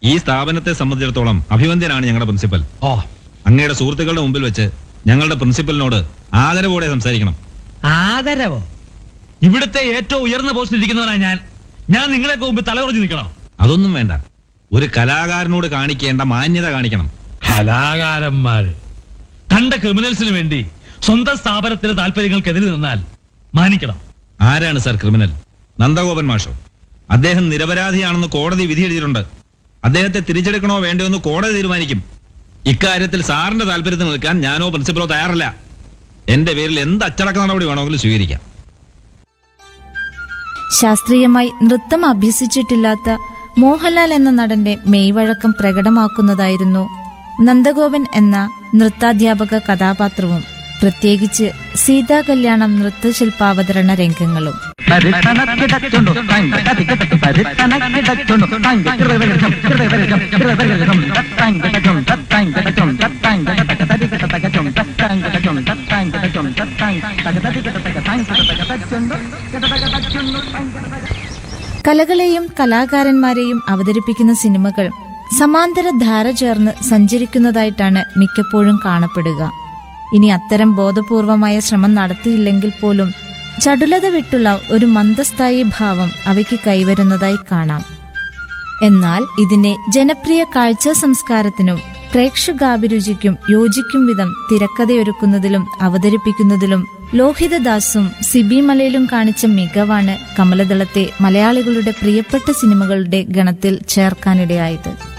ഈ സ്ഥാപനത്തെ സംബന്ധിച്ചിടത്തോളം അഭിവന്ദ്യനാണ് ഞങ്ങളുടെ പ്രിൻസിപ്പൽ ഓ അങ്ങയുടെ സുഹൃത്തുക്കളുടെ മുമ്പിൽ വെച്ച് ഞങ്ങളുടെ പ്രിൻസിപ്പലിനോട് ആദരവോടെ സംസാരിക്കണം ആദരവോ ഇവിടുത്തെ ഏറ്റവും ഉയർന്ന പോസ്റ്റിൽ ഇരിക്കുന്നവനാ ഞാൻ ഞാൻ നിങ്ങളെയൊക്കെ മുമ്പ് തലകുറഞ്ഞു നിൽക്കണം അതൊന്നും വേണ്ട ഒരു കലാകാരനോട് കാണിക്കേണ്ട മാന്യത കാണിക്കണം കലാകാരന്മാര് കണ്ട ക്രിമിനൽസിന് വേണ്ടി സ്വന്തം സ്ഥാപനത്തിലെ താല്പര്യങ്ങൾക്കെതിരെ നിന്നാൽ മാനിക്കണം ആരാണ് സർ ക്രിമിനൽ നന്ദഗോപൻ മാഷോ അദ്ദേഹം നിരപരാധിയാണെന്ന് കോടതി വിധി എഴുതിയിട്ടുണ്ട് അദ്ദേഹത്തെ തിരിച്ചെടുക്കണോ വേണ്ടയോ എന്ന് കോടതി തീരുമാനിക്കും ഇക്കാര്യത്തിൽ സാറിന്റെ താല്പര്യത്തിൽ നിൽക്കാൻ ഞാനോ പ്രിൻസിപ്പലോ തയ്യാറല്ല എന്റെ പേരിൽ എന്ത് അച്ചടക്ക നടപടി വേണമെങ്കിലും സ്വീകരിക്കാം ശാസ്ത്രീയമായി നൃത്തം അഭ്യസിച്ചിട്ടില്ലാത്ത മോഹൻലാൽ എന്ന നടന്റെ മെയ്വഴക്കം പ്രകടമാക്കുന്നതായിരുന്നു നന്ദഗോപൻ എന്ന നൃത്താധ്യാപക കഥാപാത്രവും പ്രത്യേകിച്ച് സീതാ കല്യാണം നൃത്തശില്പാവതരണ രംഗങ്ങളും പരിത്തനക്കിടച്ചുണ്ടു തങ്ക കതികെട്ടു പരിത്തനക്കിടച്ചുണ്ടു തങ്ക കൃതകരം കൃതകരം കൃതകരം തത്തങ്കടച്ചും തത്തങ്കടച്ചും തത്തങ്കടതക തരികടതകച്ചും തത്തങ്കടച്ചും തത്തങ്കടച്ചും തത്തങ്കടതക തരികടതക തങ്കടതകച്ചുണ്ടു കടതകടച്ചുണ്ടു കലകളെയും കലാകാരന്മാരെയും അവതരിപ്പിക്കുന്ന സിനിമകൾ സമാന്തര ധാര ചേർന്ന് സഞ്ചരിക്കുന്നതായിട്ടാണ് മിക്കപ്പോഴും കാണപ്പെടുക ഇനി അത്തരം ബോധപൂർവമായ ശ്രമം നടത്തിയില്ലെങ്കിൽ പോലും ചടുലത വിട്ടുള്ള ഒരു മന്ദസ്ഥായി ഭാവം അവയ്ക്ക് കൈവരുന്നതായി കാണാം എന്നാൽ ഇതിനെ ജനപ്രിയ കാഴ്ച സംസ്കാരത്തിനും പ്രേക്ഷകാഭിരുചിക്കും യോജിക്കും വിധം തിരക്കഥയൊരുക്കുന്നതിലും അവതരിപ്പിക്കുന്നതിലും ലോഹിതദാസും സിബി മലയിലും കാണിച്ച മികവാണ് കമലദളത്തെ മലയാളികളുടെ പ്രിയപ്പെട്ട സിനിമകളുടെ ഗണത്തിൽ ചേർക്കാനിടയായത്